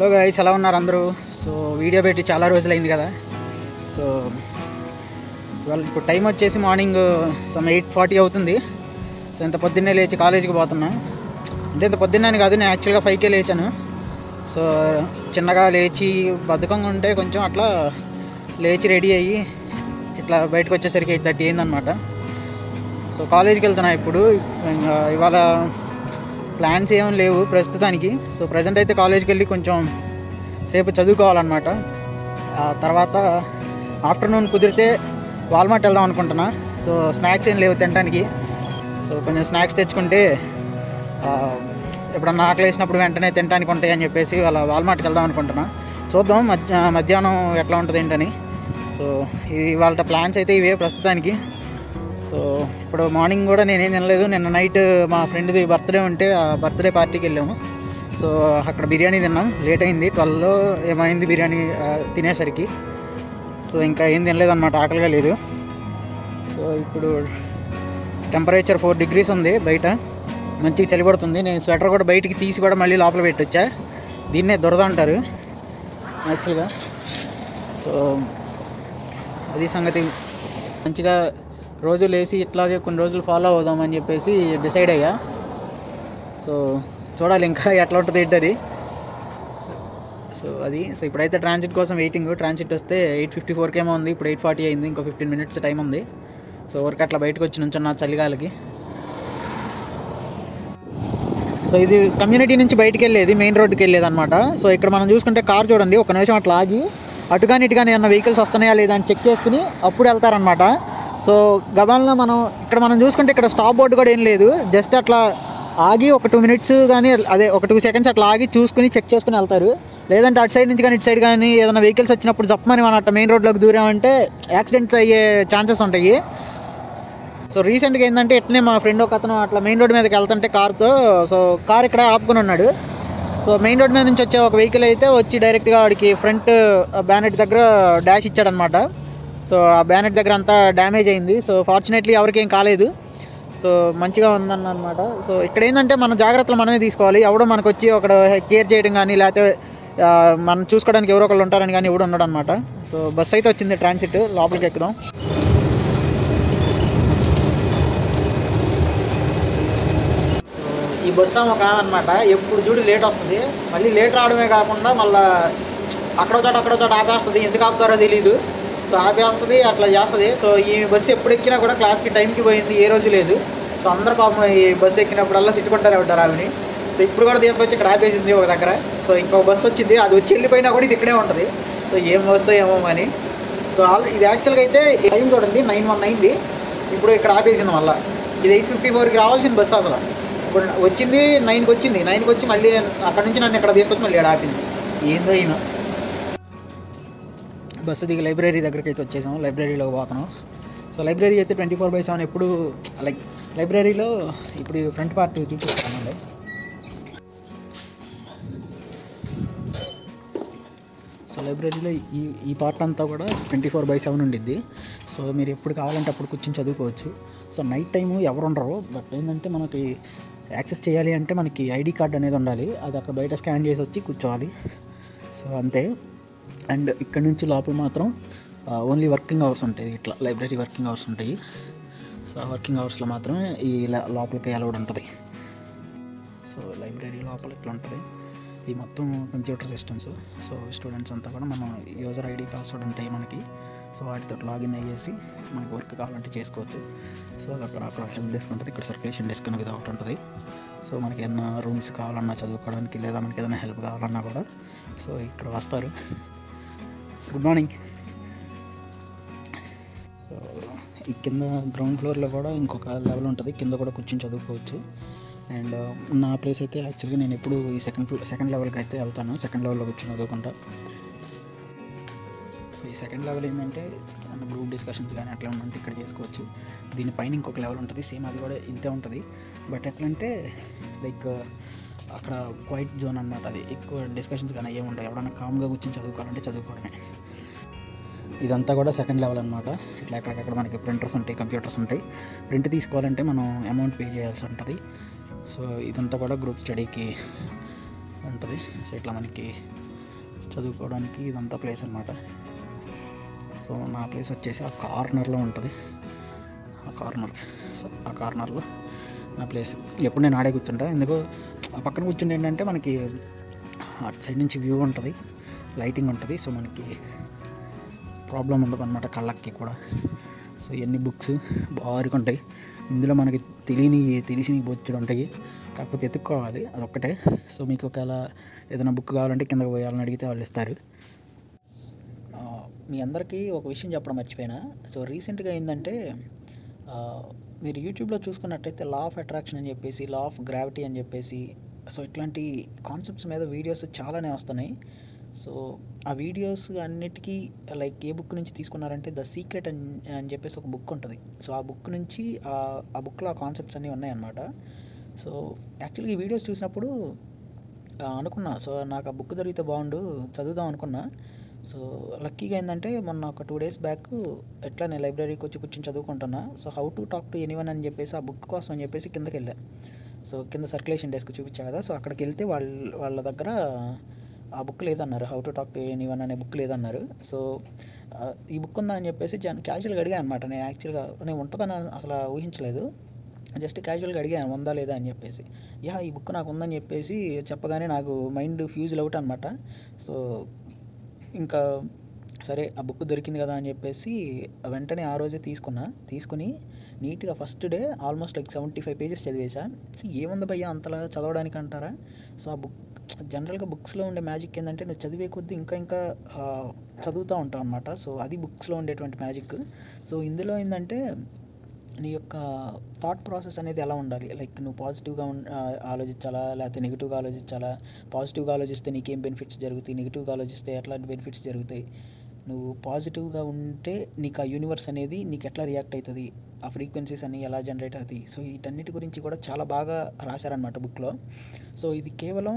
hello guys ఎలా ఉన్నారు అందరూ సో వీడియో పెట్టి చాలా రోజులైంది కదా సో ఇవాళ ఇప్పుడు టైం వచ్చేసి మార్నింగ్ సమ్ ఎయిట్ ఫార్టీ అవుతుంది సో ఇంత పొద్దున్నే లేచి కాలేజీకి పోతున్నా అంటే ఇంత పొద్దున్నే కాదు నేను యాక్చువల్గా ఫైవ్కే లేచాను సో చిన్నగా లేచి బద్ధకంగా ఉంటే కొంచెం అట్లా లేచి రెడీ అయ్యి ఇట్లా బయటకు వచ్చేసరికి ఎయిట్ థర్టీ అయిందనమాట సో కాలేజీకి వెళ్తున్నా ఇప్పుడు ఇంకా ఇవాళ ప్లాన్స్ ఏం లేవు ప్రస్తుతానికి సో ప్రజెంట్ అయితే కాలేజ్కి వెళ్ళి కొంచెం సేపు చదువుకోవాలన్నమాట ఆ తర్వాత ఆఫ్టర్నూన్ కుదిరితే వాల్మార్ట్ వెళ్దాం అనుకుంటున్నా సో స్నాక్స్ ఏం లేవు తినడానికి సో కొంచెం స్నాక్స్ తెచ్చుకుంటే ఆ, ఎప్పుడన్నా ఆకలి వేసినప్పుడు వెంటనే తినడానికి ఉంటాయి అని చెప్పేసి అలా వాల్మార్ట్కి వెళ్దాం అనుకుంటున్నా చూద్దాం మధ్య మధ్యాహ్నం ఎట్లా ఉంటుంది ఏంటని సో ఇది వాళ్ళ ప్లాన్స్ అయితే ఇవే ప్రస్తుతానికి సో ఇప్పుడు మార్నింగ్ కూడా నేనేం తినలేదు నిన్న నైట్ మా ఫ్రెండ్ది బర్త్డే ఉంటే ఆ బర్త్డే పార్టీకి వెళ్ళాము సో అక్కడ బిర్యానీ తిన్నాం లేట్ అయింది ట్వెల్వ్లో ఏమైంది బిర్యానీ ఆ, తినేసరికి సో ఇంకా ఏం తినలేదు అనమాట ఆకలిగా లేదు సో ఇప్పుడు టెంపరేచర్ ఫోర్ డిగ్రీస్ ఉంది బయట మంచిగా చలి పడుతుంది నేను స్వెటర్ కూడా బయటికి తీసి కూడా మళ్ళీ లోపల పెట్టొచ్చా దీన్నే దురద అంటారు యాక్చువల్గా సో అది సంగతి మంచిగా రోజు లేచి ఇట్లాగే కొన్ని రోజులు ఫాలో అవుదామని చెప్పేసి డిసైడ్ అయ్యా సో చూడాలి ఇంకా ఎట్లా ఉంటుంది ఏంటది సో అది సో ఇప్పుడైతే ట్రాన్సిట్ కోసం వెయిటింగ్ ట్రాన్సిట్ వస్తే ఎయిట్ ఫిఫ్టీ ఫోర్కి ఏమో ఉంది ఇప్పుడు ఎయిట్ ఫార్టీ అయింది ఇంకో ఫిఫ్టీన్ మినిట్స్ టైం ఉంది సో ఊరికి అట్లా బయటకు వచ్చి నుంచున్న చలిగాలకి సో ఇది కమ్యూనిటీ నుంచి బయటికి వెళ్ళేది మెయిన్ రోడ్డుకి వెళ్ళేది అనమాట సో ఇక్కడ మనం చూసుకుంటే కార్ చూడండి ఒక నిమిషం అట్లా ఆగి అటు కానీ ఇటు కానీ ఏమన్నా వెహికల్స్ వస్తున్నాయా లేదా అని చెక్ చేసుకుని అప్పుడు వెళ్తారనమాట సో గబాల్లో మనం ఇక్కడ మనం చూసుకుంటే ఇక్కడ స్టాప్ బోర్డు కూడా ఏం లేదు జస్ట్ అట్లా ఆగి ఒక టూ మినిట్స్ కానీ అదే ఒక టూ సెకండ్స్ అట్లా ఆగి చూసుకుని చెక్ చేసుకుని వెళ్తారు లేదంటే అటు సైడ్ నుంచి కానీ ఇటు సైడ్ కానీ ఏదైనా వెహికల్స్ వచ్చినప్పుడు చెప్పమని మనం అట్లా మెయిన్ రోడ్లోకి దూరామంటే యాక్సిడెంట్స్ అయ్యే ఛాన్సెస్ ఉంటాయి సో రీసెంట్గా ఏంటంటే ఎట్నే మా ఫ్రెండ్ ఒక అతను అట్లా మెయిన్ రోడ్ మీదకి వెళ్తుంటే కార్తో సో కార్ ఇక్కడ ఆపుకుని ఉన్నాడు సో మెయిన్ రోడ్ మీద నుంచి వచ్చే ఒక వెహికల్ అయితే వచ్చి డైరెక్ట్గా వాడికి ఫ్రంట్ బ్యానెట్ దగ్గర డాష్ ఇచ్చాడనమాట సో ఆ బ్యానెట్ దగ్గర అంతా డ్యామేజ్ అయింది సో ఫార్చునేట్లీ ఎవరికి ఏం కాలేదు సో మంచిగా ఉందన్న అనమాట సో ఇక్కడ ఏంటంటే మన జాగ్రత్తలు మనమే తీసుకోవాలి ఎవడో మనకు వచ్చి ఒకడు కేర్ చేయడం కానీ లేకపోతే ఆ, మనం చూసుకోవడానికి ఎవరో ఒకళ్ళు ఉంటారని కానీ ఎవడు ఉండడు అనమాట సో బస్ అయితే వచ్చింది ట్రాన్సిట్ లోపలికి ఎక్కుదాం సో ఈ బస్సు ఆమె ఒక అనమాట ఎప్పుడు చూడు లేట్ వస్తుంది మళ్ళీ లేట్ రావడమే కాకుండా మళ్ళీ అక్కడో చోట అక్కడో చోట ఆపేస్తుంది ఎందుకు ఆపుతారో తెలియదు సో ఆపేస్తుంది అట్లా చేస్తుంది సో ఈ బస్సు ఎప్పుడు ఎక్కినా కూడా క్లాస్కి టైంకి పోయింది ఏ రోజు లేదు సో అందరు పాపం ఈ బస్సు ఎక్కినప్పుడల్లా తిట్టుకుంటారే ఉంటారు ఆవిని సో ఇప్పుడు కూడా తీసుకొచ్చి ఇక్కడ ఆపేసింది ఒక దగ్గర సో ఇంకొక బస్సు వచ్చింది అది వచ్చి వెళ్ళిపోయినా కూడా ఇది ఇక్కడే ఉంటుంది సో ఏం వస్తాయి ఏమో అని సో ఆల్ ఇది యాక్చువల్గా అయితే టైం చూడండి నైన్ వన్ అయింది ఇప్పుడు ఇక్కడ ఆపేసింది మళ్ళీ ఇది ఎయిట్ ఫిఫ్టీ ఫోర్కి రావాల్సిన బస్సు అసలు ఇప్పుడు వచ్చింది నైన్కి వచ్చింది నైన్కి వచ్చి మళ్ళీ నేను అక్కడ నుంచి నన్ను ఇక్కడ తీసుకొచ్చి మళ్ళీ ఇక్కడ ఆపింది ఏందో ఈయన బస్సు దిగి లైబ్రరీ దగ్గరికి అయితే వచ్చేసాం లైబ్రరీలో పోతున్నాం సో లైబ్రరీ అయితే ట్వంటీ ఫోర్ బై సెవెన్ ఎప్పుడు లైక్ లైబ్రరీలో ఇప్పుడు ఫ్రంట్ పార్ట్ చూపిస్తానండి సో లైబ్రరీలో ఈ ఈ పార్ట్ అంతా కూడా ట్వంటీ ఫోర్ బై సెవెన్ ఉండిద్ది సో మీరు ఎప్పుడు కావాలంటే అప్పుడు కూర్చొని చదువుకోవచ్చు సో నైట్ టైము ఎవరు ఉండరు బట్ ఏంటంటే మనకి యాక్సెస్ చేయాలి అంటే మనకి ఐడి కార్డ్ అనేది ఉండాలి అది అక్కడ బయట స్కాన్ చేసి వచ్చి కూర్చోవాలి సో అంతే అండ్ ఇక్కడ నుంచి లోపల మాత్రం ఓన్లీ వర్కింగ్ అవర్స్ ఉంటాయి ఇట్లా లైబ్రరీ వర్కింగ్ అవర్స్ ఉంటాయి సో ఆ వర్కింగ్ అవర్స్లో మాత్రమే ఈ లా- లోపలికి అలౌడ్ ఉంటుంది సో లైబ్రరీ లోపల ఇట్లా ఉంటుంది ఈ మొత్తం కంప్యూటర్ సిస్టమ్స్ సో స్టూడెంట్స్ అంతా కూడా మనం యూజర్ ఐడి పాస్వర్డ్ ఉంటాయి మనకి సో వాటితో లాగిన్ అయ్యేసి మనకి వర్క్ కావాలంటే చేసుకోవచ్చు సో అక్కడ అక్కడ హెల్ప్ డెస్క్ ఉంటుంది ఇక్కడ సర్క్యులేషన్ డెస్క్ అనేది ఒకటి ఉంటుంది సో మనకి ఏదైనా రూమ్స్ కావాలన్నా చదువుకోవడానికి లేదా మనకి ఏదైనా హెల్ప్ కావాలన్నా కూడా సో ఇక్కడ వస్తారు గుడ్ మార్నింగ్ సో ఈ కింద గ్రౌండ్ ఫ్లోర్లో కూడా ఇంకొక లెవెల్ ఉంటుంది కింద కూడా కూర్చొని చదువుకోవచ్చు అండ్ నా ప్లేస్ అయితే యాక్చువల్గా నేను ఎప్పుడు ఈ సెకండ్ ఫ్లో సెకండ్ లెవెల్కి అయితే వెళ్తాను సెకండ్ లెవెల్లో కూర్చొని చదువుకుంటా సో ఈ సెకండ్ లెవెల్ ఏంటంటే మన గ్రూప్ డిస్కషన్స్ కానీ అట్లా ఉంటే ఇక్కడ చేసుకోవచ్చు దీనిపైన ఇంకొక లెవెల్ ఉంటుంది సేమ్ అది కూడా ఇంతే ఉంటుంది బట్ ఎట్లా అంటే లైక్ అక్కడ క్వైట్ జోన్ అనమాట అది ఎక్కువ డిస్కషన్స్ కానీ ఏమి ఉంటాయి ఎవడన్నా కామ్గా కూర్చొని చదువుకోవాలంటే చదువుకోవడమే ఇదంతా కూడా సెకండ్ లెవెల్ అనమాట ఇట్లా ఎక్కడికక్కడ మనకి ప్రింటర్స్ ఉంటాయి కంప్యూటర్స్ ఉంటాయి ప్రింట్ తీసుకోవాలంటే మనం అమౌంట్ పే చేయాల్సి ఉంటుంది సో ఇదంతా కూడా గ్రూప్ స్టడీకి ఉంటుంది సో ఇట్లా మనకి చదువుకోవడానికి ఇదంతా ప్లేస్ అనమాట సో నా ప్లేస్ వచ్చేసి ఆ కార్నర్లో ఉంటుంది ఆ కార్నర్ సో ఆ కార్నర్లో నా ప్లేస్ ఎప్పుడు నేను ఆడే కూర్చుంటా ఎందుకు ఆ పక్కన కూర్చుంటే ఏంటంటే మనకి అటు సైడ్ నుంచి వ్యూ ఉంటుంది లైటింగ్ ఉంటుంది సో మనకి ప్రాబ్లం ఉండదు అనమాట కళ్ళకి కూడా సో ఎన్ని బుక్స్ భారీగా ఉంటాయి ఇందులో మనకి తెలియని తెలిసిన బొచ్చుడు ఉంటాయి కాకపోతే ఎత్తుక్కోవాలి అదొక్కటే సో మీకు ఒకవేళ ఏదైనా బుక్ కావాలంటే కిందకి పోయాలని అడిగితే వాళ్ళు ఇస్తారు ఆ, మీ అందరికీ ఒక విషయం చెప్పడం మర్చిపోయినా సో రీసెంట్గా ఏంటంటే ఆ, మీరు యూట్యూబ్లో చూసుకున్నట్టయితే లా ఆఫ్ అట్రాక్షన్ అని చెప్పేసి లా ఆఫ్ గ్రావిటీ అని చెప్పేసి సో ఇట్లాంటి కాన్సెప్ట్స్ మీద వీడియోస్ చాలానే వస్తున్నాయి సో ఆ వీడియోస్ అన్నిటికీ లైక్ ఏ బుక్ నుంచి తీసుకున్నారంటే ద సీక్రెట్ అని అని చెప్పేసి ఒక బుక్ ఉంటుంది సో ఆ బుక్ నుంచి ఆ- ఆ బుక్లో ఆ కాన్సెప్ట్స్ అన్నీ ఉన్నాయన్నమాట సో యాక్చువల్గా ఈ వీడియోస్ చూసినప్పుడు ఆ, అనుకున్నా సో నాకు ఆ బుక్ దొరికితే బాగుండు చదువుదాం అనుకున్నా సో లక్కీగా ఏంటంటే మొన్న ఒక టూ డేస్ బ్యాక్ ఎట్లా నేను లైబ్రరీకి వచ్చి కూర్చొని చదువుకుంటున్నా so how to talk to anyone అని చెప్పేసి ఆ బుక్ కోసం అని చెప్పేసి కిందకి వెళ్ళా సో కింద సర్క్యులేషన్ డెస్క్ చూపించా కదా సో అక్కడికి వెళ్తే వాళ్ళ వాళ్ళ దగ్గర ఆ బుక్ లేదన్నారు how to talk to anyone అనే బుక్ లేదన్నారు సో ఆ, ఈ బుక్ ఉందా అని చెప్పేసి జన్ క్యాజువల్గా అడిగాను అనమాట నేను యాక్చువల్గా నేను ఉంటుందని అసలు ఊహించలేదు జస్ట్ క్యాజువల్గా అడిగాను ఉందా లేదా అని చెప్పేసి యా ఈ బుక్ నాకు ఉందని చెప్పేసి చెప్పగానే నాకు మైండ్ ఫ్యూజ్ అవుట్ అనమాట సో ఇంకా సరే ఆ బుక్ దొరికింది కదా అని చెప్పేసి వెంటనే ఆ రోజే తీసుకున్నా తీసుకుని నీట్గా first day almost like seventy five pages చదివేసా సో ఏముంది భయ్యా అంతలా చదవడానికి అంటారా సో ఆ బుక్ జనరల్గా బుక్స్లో ఉండే మ్యాజిక్ ఏంటంటే నువ్వు చదివే కొద్దీ ఇంకా ఇంకా ఆ, చదువుతూ ఉంటావు అనమాట సో అది బుక్స్లో ఉండేటువంటి మ్యాజిక్ సో ఇందులో ఏంటంటే నీ యొక్క థాట్ ప్రాసెస్ అనేది ఎలా ఉండాలి లైక్ నువ్వు పాజిటివ్గా ఉన్- ఆ, ఆలోచించాలా లేకపోతే నెగిటివ్గా ఆలోచించాలా పాజిటివ్గా ఆలోచిస్తే నీకేం బెనిఫిట్స్ జరుగుతాయి నెగిటివ్గా ఆలోచిస్తే ఎట్లాంటి బెనిఫిట్స్ జరుగుతాయి నువ్వు పాజిటివ్గా ఉంటే నీకు ఆ యూనివర్స్ అనేది నీకు ఎట్లా రియాక్ట్ అవుతుంది ఆ ఫ్రీక్వెన్సీస్ అన్ని ఎలా జనరేట్ అవుతాయి సో వీటన్నిటి గురించి కూడా చాలా బాగా రాశారనమాట బుక్లో సో ఇది కేవలం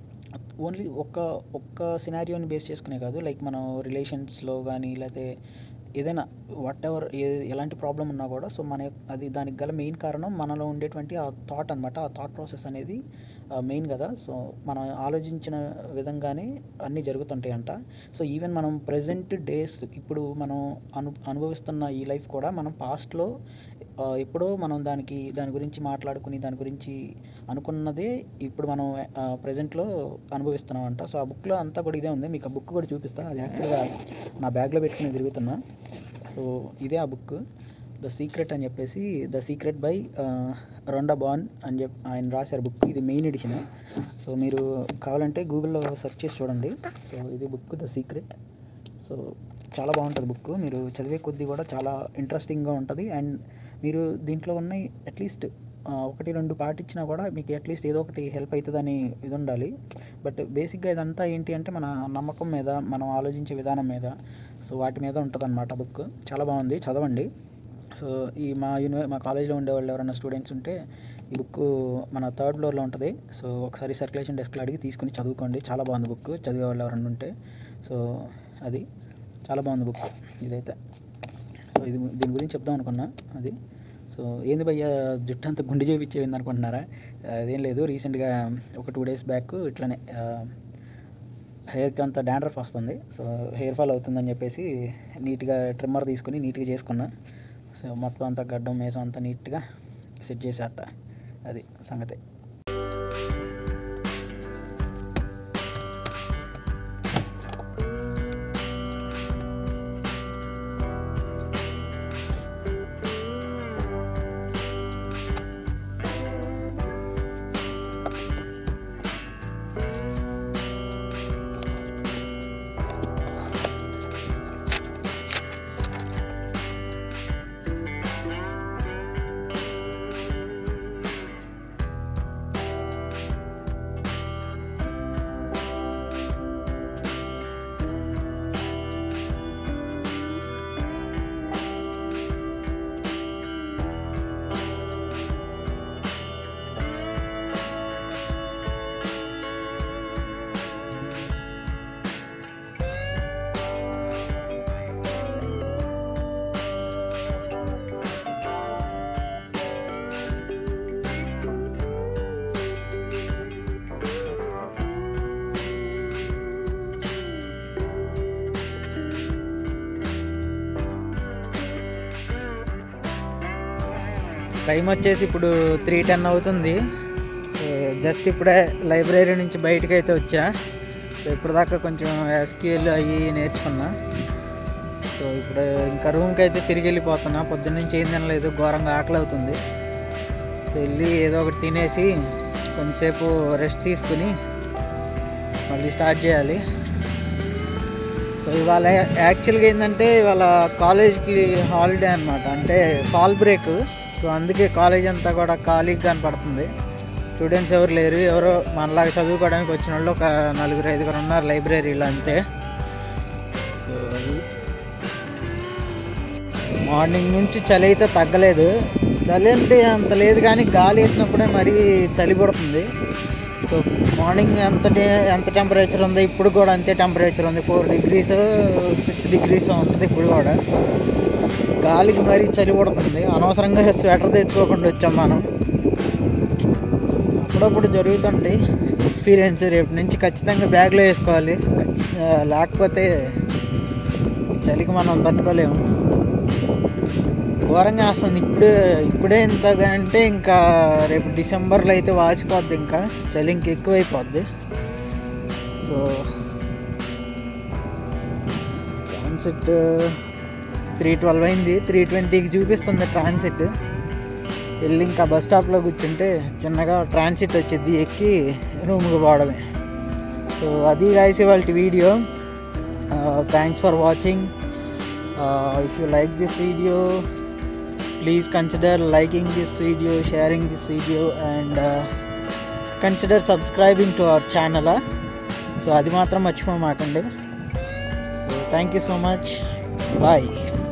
ఓన్లీ ఒక్క ఒక్క సినారియోని బేస్ చేసుకునే కాదు లైక్ మనం రిలేషన్స్లో కానీ లేకపోతే ఏదైనా వాట్ ఎవర్ ఏ ఎలాంటి ప్రాబ్లం ఉన్నా కూడా సో మన యొక్క- అది దానికి గల మెయిన్ కారణం మనలో ఉండేటువంటి ఆ థాట్ అనమాట ఆ థాట్ ప్రాసెస్ అనేది మెయిన్ కదా సో మనం ఆలోచించిన విధంగానే అన్నీ జరుగుతుంటాయి అంట సో ఈవెన్ మనం ప్రజెంట్ డేస్ ఇప్పుడు మనం అను అనుభవిస్తున్న ఈ లైఫ్ కూడా మనం పాస్ట్లో ఎప్పుడో మనం దానికి దాని గురించి మాట్లాడుకుని దాని గురించి అనుకున్నదే ఇప్పుడు మనం ప్రజెంట్లో అనుభవిస్తున్నాం అంట సో ఆ బుక్లో అంతా కూడా ఇదే ఉంది మీకు ఆ బుక్ కూడా చూపిస్తాను అది యాక్చువల్గా నా బ్యాగ్లో పెట్టుకుని తిరుగుతున్నా సో ఇదే ఆ బుక్ ద సీక్రెట్ అని చెప్పేసి the secret by Rhonda Byrne అని చెప్పి ఆయన రాశారు బుక్ ఇది మెయిన్ ఎడిషన్ సో మీరు కావాలంటే గూగుల్లో సెర్చ్ చేసి చూడండి సో ఇది బుక్ ద సీక్రెట్ సో చాలా బాగుంటుంది బుక్ మీరు చదివే కొద్దీ కూడా చాలా ఇంట్రెస్టింగ్గా ఉంటుంది అండ్ మీరు దీంట్లో ఉన్న అట్లీస్ట్ ఒకటి రెండు పాటించినా కూడా మీకు అట్లీస్ట్ ఏదో ఒకటి హెల్ప్ అవుతుందని ఇది ఉండాలి బట్ బేసిక్గా ఇదంతా ఏంటి అంటే మన నమ్మకం మీద మనం ఆలోచించే విధానం మీద సో వాటి మీద ఉంటుంది అనమాట బుక్ చాలా బాగుంది చదవండి సో ఈ మా యూని మా కాలేజ్లో ఉండే వాళ్ళు ఎవరైనా స్టూడెంట్స్ ఉంటే ఈ బుక్ మన థర్డ్ ఫ్లోర్లో ఉంటుంది సో ఒకసారి సర్క్యులేషన్ డెస్క్లో అడిగి తీసుకుని చదువుకోండి చాలా బాగుంది బుక్ చదివే వాళ్ళు ఎవరైనా ఉంటే సో అది చాలా బాగుంది బుక్ ఇదైతే సో ఇది దీని గురించి చెప్దాం అనుకున్నా అది సో ఏంది భయ్య జుట్టు అంతా గుండె చేయించేవింది అనుకుంటున్నారా అదేం లేదు రీసెంట్గా ఒక టూ డేస్ బ్యాక్ ఇట్లానే హెయిర్కి అంతా డాండ్రఫ్ వస్తుంది సో హెయిర్ ఫాల్ అవుతుందని చెప్పేసి నీట్గా ట్రిమ్మర్ తీసుకుని నీట్గా చేసుకున్నా సో మొత్తం అంతా గడ్డం మేసం అంతా నీట్గా సెట్ చేసేట అది సంగతి టైం వచ్చేసి ఇప్పుడు త్రీ టెన్ అవుతుంది సో జస్ట్ ఇప్పుడే లైబ్రరీ నుంచి బయటకు అయితే వచ్చా సో ఇప్పుడు దాకా కొంచెం ఎస్క్యూఎల్ అవి నేర్చుకున్నా సో ఇప్పుడు ఇంకా రూమ్కి అయితే తిరిగి వెళ్ళిపోతున్నా పొద్దున్న నుంచి ఏం తినలేదు ఘోరంగా ఆకలి అవుతుంది సో వెళ్ళి ఏదో ఒకటి తినేసి కొంచెంసేపు రెస్ట్ తీసుకుని మళ్ళీ స్టార్ట్ చేయాలి సో ఇవాళ యాక్చువల్గా ఏంటంటే ఇవాళ కాలేజ్కి హాలిడే అనమాట అంటే ఫాల్ బ్రేక్ సో అందుకే కాలేజ్ అంతా కూడా ఖాళీగా కనపడుతుంది స్టూడెంట్స్ ఎవరు లేరు ఎవరో మనలాగా చదువుకోవడానికి వచ్చిన వాళ్ళు ఒక నలుగురు ఐదుగురు ఉన్నారు లైబ్రరీలో అంతే సో మార్నింగ్ నుంచి చలి అయితే తగ్గలేదు చలి అంటే అంత లేదు కానీ గాలి వేసినప్పుడే మరీ చలి పడుతుంది సో మార్నింగ్ ఎంత డే- ఎంత టెంపరేచర్ ఉందో ఇప్పుడు కూడా అంతే టెంపరేచర్ ఉంది ఫోర్ డిగ్రీస్ సిక్స్ డిగ్రీస్ ఉంటుంది ఇప్పుడు కూడా గాలికి మరీ చలి పడుతుంది అనవసరంగా స్వెటర్ తెచ్చుకోకుండా వచ్చాం మనం అప్పుడప్పుడు జరుగుతుంది ఎక్స్పీరియన్స్ రేపు నుంచి ఖచ్చితంగా బ్యాగ్లో వేసుకోవాలి ఖచ్చి- ఆ, లేకపోతే ఈ చలికి మనం తట్టుకోలేము ఘోరంగా వస్తుంది ఇప్పుడే ఇప్పుడే ఇంతగా అంటే ఇంకా రేపు డిసెంబర్లో అయితే వాసిపోద్ది ఇంకా చలి ఇంక ఎక్కువైపోద్ది సో ట్రాన్సిట్ త్రీ ట్వెల్వ్ అయింది త్రీ ట్వంటీకి చూపిస్తుంది ట్రాన్సిట్ వెళ్ళి ఇంకా బస్ స్టాప్లో కూర్చుంటే చిన్నగా ట్రాన్సిట్ వచ్చింది ఎక్కి రూమ్కి పోవడమే సో అది గాయస్ ఇవాళ video thanks for watching if you like this video please consider liking this video sharing this video and consider subscribing to our channel so అది మాత్రం మర్చిపోమాకండి so thank you so much bye